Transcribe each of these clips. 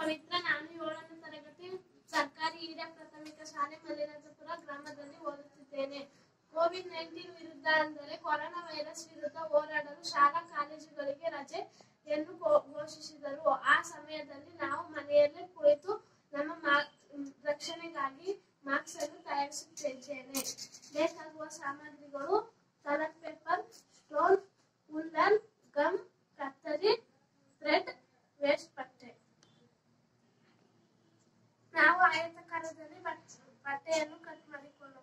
ಪವಿತ್ರ ನಾನು ಏಳನೇ ತರಗತಿ ಸರ್ಕಾರಿ ಹಿರಿಯ ಪ್ರಾಥಮಿಕ ಶಾಲೆ ಮಲ್ಲಿನಾಥಪುರ ಗ್ರಾಮದಲ್ಲಿ ಓದುತ್ತಿದ್ದೇನೆ ಕೋವಿಡ್ ನೈನ್ಟೀನ್ ವಿರುದ್ಧ ಅಂದರೆ ಕೊರೋನಾ ವೈರಸ್ ವಿರುದ್ಧ ಹೋರಾಡಲು ಶಾಲಾ ಕಾಲೇಜುಗಳಿಗೆ ರಜೆ ಎಂದು ಘೋ- ಘೋಷಿಸಿದರು ಆ ಸಮಯದಲ್ಲಿ ನಾವು ಮನೆಯಲ್ಲೇ ಕುಳಿತು ನಮ್ಮ ಮಾ- ರಕ್ಷಣೆಗಾಗಿ ಮಾಸ್ಕ್ ಅನ್ನು ತಯಾರಿಸುತ್ತಿದ್ದೇನೆ ಬೇಕಾಗುವ ಸಾಮಗ್ರಿಗಳು colour paper stone woollen gum ಕತ್ತರಿ ಥ್ರೆಡ್ ವೇಸ್ಟ್ ಬಟ್ಟೆ ನಾವು ಆಯತಾಕಾರದಲ್ಲಿ ಬಟ್- ಬಟ್ಟೆಯನ್ನು ಕಟ್ ಮಾಡಿಕೊಳ್ಳೋಣ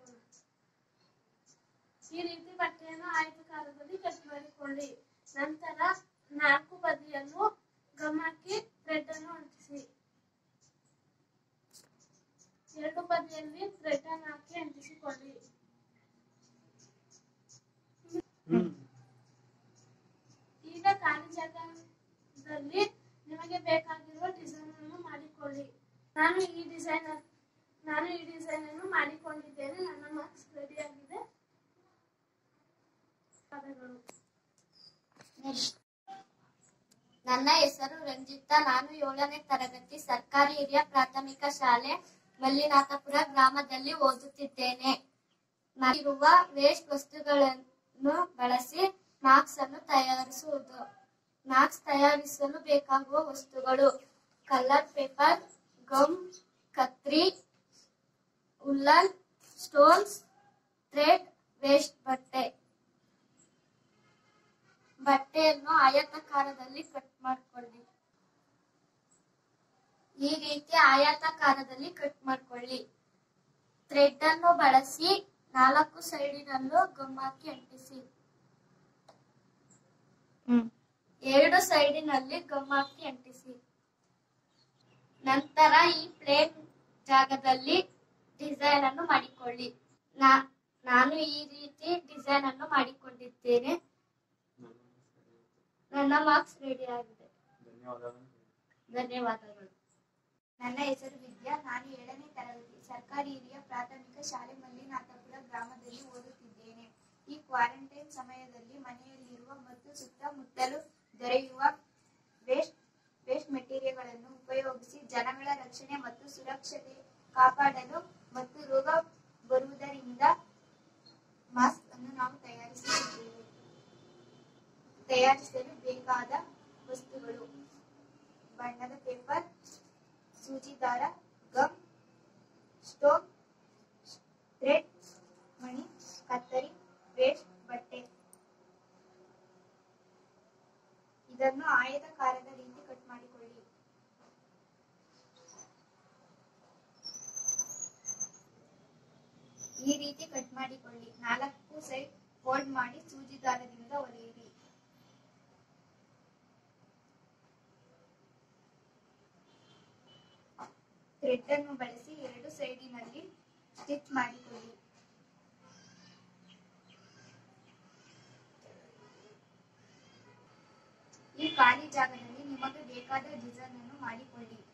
ಈ ರೀತಿ ಬಟ್ಟೆಯನ್ನು ಆಯತಾಕಾರದಲ್ಲಿ ಕಟ್ ಮಾಡಿಕೊಳ್ಳಿ ನಂತರ ನಾಲ್ಕು ಬದಿಯನ್ನು ಗಮ್ ಹಾಕಿ ಥ್ರೆಡ್ ಅನ್ನು ಅಂಟಿಸಿ ಎರಡು ಬದಿಯಲ್ಲಿ ಥ್ರೆಡ್ ಅನ್ನು ಹಾಕಿ ಅಂಟಿಸಿಕೊಳ್ಳಿ ಈಗ ಖಾಲಿ ಜಾಗದಲ್ಲಿ ನಿಮಗೆ ಬೇಕಾಗಿರುವ ಡಿಸೈನ್ ಅನ್ನು ಮಾಡಿಕೊಳ್ಳಿ ನಾನು ಈ ಡಿಸೈನ್ ನಾನು ಈ ಡಿಸೈನ್ ಅನ್ನು ಮಾಡಿಕೊಂಡಿದ್ದೇನೆ ನನ್ನ ಮಾರ್ಕ್ಸ್ ರೆಡಿ ಆಗಿದೆ ಪದಗಳು ನನ್ನ ಹೆಸರು ರಂಜಿತಾ ನಾನು ಏಳನೇ ತರಗತಿ ಸರ್ಕಾರಿ ಹಿರಿಯ ಪ್ರಾಥಮಿಕ ಶಾಲೆ ಮಲ್ಲಿನಾಥಪುರ ಗ್ರಾಮದಲ್ಲಿ ಓದುತ್ತಿದ್ದೇನೆ ಇರುವ ವೇಸ್ಟ್ ವಸ್ತುಗಳನ್ನು ಬಳಸಿ ಮಾರ್ಕ್ಸ್ ಅನ್ನು ತಯಾರಿಸುವುದು ಮಾರ್ಕ್ಸ್ ತಯಾರಿಸಲು ಬೇಕಾಗುವ ವಸ್ತುಗಳು ಕಲರ್ ಪೇಪರ್ ಗಮ್ ಕತ್ರಿ ಉಲ್ಲನ್ ಸ್ಟೋನ್ಸ್ ಥ್ರೆಡ್ ವೇಸ್ಟ್ ಬಟ್ಟೆ ಬಟ್ಟೆಯನ್ನು ಆಯತಾಕಾರದಲ್ಲಿ ಕಟ್ ಮಾಡ್ಕೊಳ್ಳಿ ಈ ರೀತಿ ಆಯತಾಕಾರದಲ್ಲಿ ಕಟ್ ಮಾಡ್ಕೊಳ್ಳಿ ಥ್ರೆಡ್ ಅನ್ನು ಬಳಸಿ ನಾಲ್ಕು ಸೈಡಿನಲ್ಲೂ ಗಮ್ ಹಾಕಿ ಅಂಟಿಸಿ ಎರಡು ಸೈಡಿನಲ್ಲಿ ಗಮ್ ಹಾಕಿ ಅಂಟಿಸಿ ನಂತರ ಈ ಪ್ಲೇನ್ ಜಾಗದಲ್ಲಿ ಡಿಸೈನ್ ಅನ್ನು ಮಾಡಿಕೊಳ್ಳಿ ನಾ- ನಾನು ಈ ರೀತಿ ಡಿಸೈನ್ ಅನ್ನು ಮಾಡಿಕೊಂಡಿದ್ದೇನೆ ನನ್ನ ಮಾರ್ಕ್ಸ್ ರೆಡಿ ಆಗಿದೆ ಧನ್ಯವಾದಗಳು ನನ್ನ ಹೆಸರು ವಿದ್ಯಾ ನಾನು ಏಳನೇ ತರಗತಿ ಸರ್ಕಾರಿ ಹಿರಿಯ ಪ್ರಾಥಮಿಕ ಶಾಲೆ ಮಲ್ಲಿನಾಥಪುರ ಗ್ರಾಮದಲ್ಲಿ ಓದುತ್ತಿದ್ದೇನೆ ಈ ಕ್ವಾರಂಟೈನ್ ಸಮಯದಲ್ಲಿ ಮನೆಯಲ್ಲಿರುವ ಮತ್ತು ಸುತ್ತಮುತ್ತಲು ದೊರೆಯುವ ವೇಸ್ಟ್ ವೇಸ್ಟ್ ಮೆಟೀರಿಯಲ್ಗಳನ್ನು ಉಪಯೋಗಿಸಿ ಜನಗಳ ರಕ್ಷಣೆ ಮತ್ತು ಸುರಕ್ಷತೆ ಕಾಪಾಡಲು ಮತ್ತು ರೋಗ ಬರುವುದರಿಂದ ಮಾಸ್ಕ್ ಅನ್ನು ನಾವು ತಯಾರಿಸುತ್ತಿದ್ದೇವೆ ತಯಾರಿಸಲು ಬೇಕಾದ ವಸ್ತುಗಳು ಬಣ್ಣದ ಪೇಪರ್ ಸೂಜಿ ದಾರ ಗಮ್ ಸ್ಟೋನ್ ಥ್ರೆಡ್ ಮಣಿ ಕತ್ತರಿ ವೇಸ್ಟ್ ಬಟ್ಟೆ ಇದನ್ನು ಆಯತಾಕಾರದ ರೀತಿ ಕಟ್ ಮಾಡಿಕೊಳ್ಳಿ ಈ ರೀತಿ ಕಟ್ ಮಾಡಿಕೊಳ್ಳಿ ನಾಲ್ಕು ಸೈಡ್ ಫೋಲ್ಡ್ ಮಾಡಿ ಸೂಜಿ ದಾರದಿಂದ ಹೊಲಿಯಿರಿ ಥ್ರೆಡ್ ಅನ್ನು ಬಳಸಿ ಎರಡು ಸೈಡಿನಲ್ಲಿ ಸ್ಟಿಚ್ ಮಾಡಿಕೊಳ್ಳಿ ಈ ಖಾಲಿ ಜಾಗದಲ್ಲಿ ನಿಮಗೆ ಬೇಕಾದ ಡಿಸೈನ್ ಅನ್ನು ಮಾಡಿಕೊಳ್ಳಿ